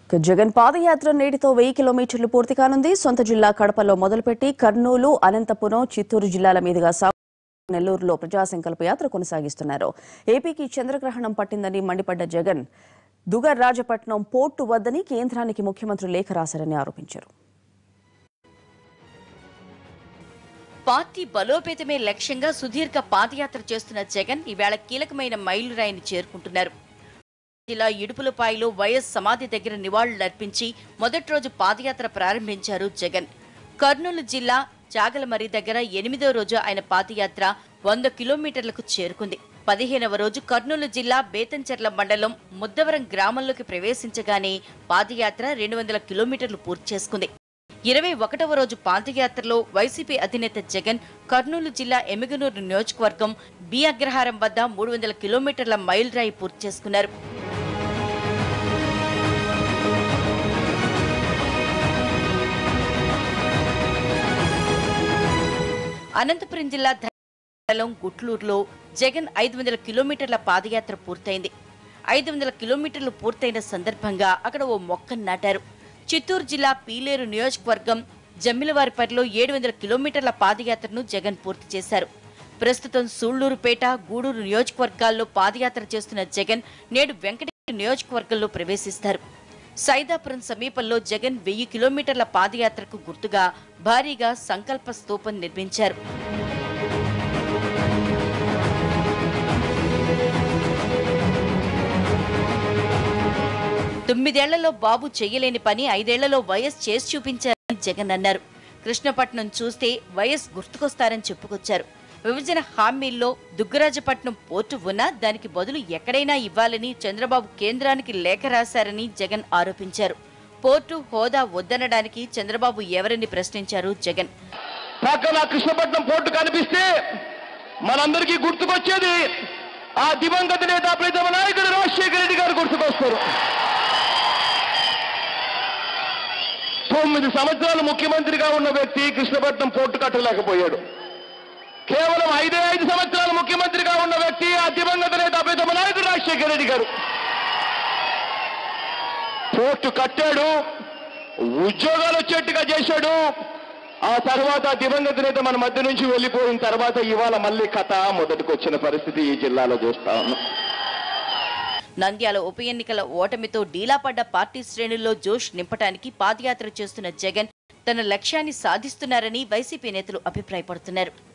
ఇక జగన్ పాదయాత్ర నేటితో వెయ్యి కిలోమీటర్లు పూర్తి కానుంది సొంత జిల్లా కడపలో మొదలుపెట్టి కర్నూలు అనంతపురం చిత్తూరు జిల్లాల మీదుగా సాగు నెల్లూరులో ప్రజా సంకల్ప యాత్ర కొనసాగిస్తున్నారు ఏపీకి చంద్రగ్రహణం పట్టిందని మండిపడ్డ జగన్ దుగర్ రాజపట్నం పోర్టు వద్దని కేంద్రానికి ముఖ్యమంత్రి లేఖ రాశారని ఆరోపించారు పార్టీ బలోపేతమే లక్ష్యంగా సుదీర్ఘ పాదయాత్ర చేస్తున్న జగన్ ఈవేళ కీలకమైన మైలురాయిని చేరుకుంటున్నారు జిల్లా ఇడుపులపాయలో వైఎస్ సమాధి దగ్గర నివాళులర్పించి మొదటి రోజు పాదయాత్ర ప్రారంభించారు జగన్ కర్నూలు జిల్లా జాగలమరి దగ్గర ఎనిమిదో రోజు ఆయన పాదయాత్ర వంద కిలోమీటర్లకు చేరుకుంది పదిహేనవ రోజు కర్నూలు జిల్లా బేతంచెర్ల మండలం ముద్దవరం గ్రామంలోకి ప్రవేశించగానే పాదయాత్ర రెండు వందల కిలోమీటర్లు పూర్తి చేసుకుంది ఇరవై ఒకటవ రోజు పాదయాత్రలో వైసీపీ అధినేత జగన్ కర్నూలు జిల్లా ఎమిగనూరు నియోజకవర్గం బి అగ్రహారం వద్ద మూడు వందల కిలోమీటర్ల మైల్ రాయి పూర్తి చేసుకున్నారు అనంతపురం జిల్లా మండలం గుట్లూరులో జగన్ ఐదు వందల కిలోమీటర్ల పాదయాత్ర పూర్తయింది ఐదు వందల కిలోమీటర్లు పూర్తయిన సందర్భంగా అక్కడ ఓ మొక్కను నాటారు చిత్తూరు జిల్లా పీలేరు నియోజకవర్గం జమ్మిలవారిపల్లిలో ఏడు వందల కిలోమీటర్ల పాదయాత్రను జగన్ పూర్తి చేశారు ప్రస్తుతం సూళ్లూరుపేట గూడూరు నియోజకవర్గాల్లో పాదయాత్ర చేస్తున్న జగన్ నేడు వెంకటగిరి నియోజకవర్గంలో ప్రవేశిస్తారు సైదాపురం సమీపంలో జగన్ వెయ్యి కిలోమీటర్ల పాదయాత్రకు గుర్తుగా భారీగా సంకల్ప స్తూపం నిర్మించారు తొమ్మిదేళ్లలో బాబు చెయ్యలేని పని ఐదేళ్లలో వైఎస్ చేసి చూపించారని జగన్ అన్నారు కృష్ణపట్నం చూస్తే వైఎస్ గుర్తుకొస్తారని చెప్పుకొచ్చారు విభజన హామీల్లో దుగ్గరాజపట్నం పోర్టు ఉన్నా దానికి బదులు ఎక్కడైనా ఇవ్వాలని చంద్రబాబు కేంద్రానికి లేఖ రాశారని జగన్ ఆరోపించారు పోర్టు హోదా వద్దనడానికి చంద్రబాబు ఎవరని ప్రశ్నించారు జగన్ పక్కన కృష్ణపట్నం పోర్టు కనిపిస్తే మనందరికీ గుర్తుకొచ్చేది ఆ దివంగత నేత ప్రీతమ నాయకుడు రాజశేఖర రెడ్డి గారు గుర్తుకొస్తారు తొమ్మిది సంవత్సరాలు ముఖ్యమంత్రిగా ఉన్న వ్యక్తి కృష్ణపట్నం పోర్టు కట్టలేకపోయాడు కేవలం ఐదే ఐదు సంవత్సరాలు ముఖ్యమంత్రిగా ఉన్న వ్యక్తి ఆ దివంగత నేత ప్రీతమ నాయకుడు రాజశేఖర రెడ్డి గారు పోర్టు కట్టాడు ఉద్యోగాలు వచ్చేట్టుగా చేశాడు ఆ తర్వాత దివంగత నేత మన మధ్య నుంచి వెళ్ళిపోయిన తర్వాత ఇవాళ మళ్ళీ కథ మొదటికి వచ్చిన పరిస్థితి ఈ జిల్లాలో చూస్తా ఉన్నాం నంద్యాల ఉప ఎన్నికల ఓటమితో డీలాపడ్డ పార్టీ శ్రేణుల్లో జోష్ నింపటానికి పాదయాత్ర చేస్తున్న జగన్ తన లక్ష్యాన్ని సాధిస్తున్నారని వైసీపీ నేతలు అభిప్రాయపడుతున్నారు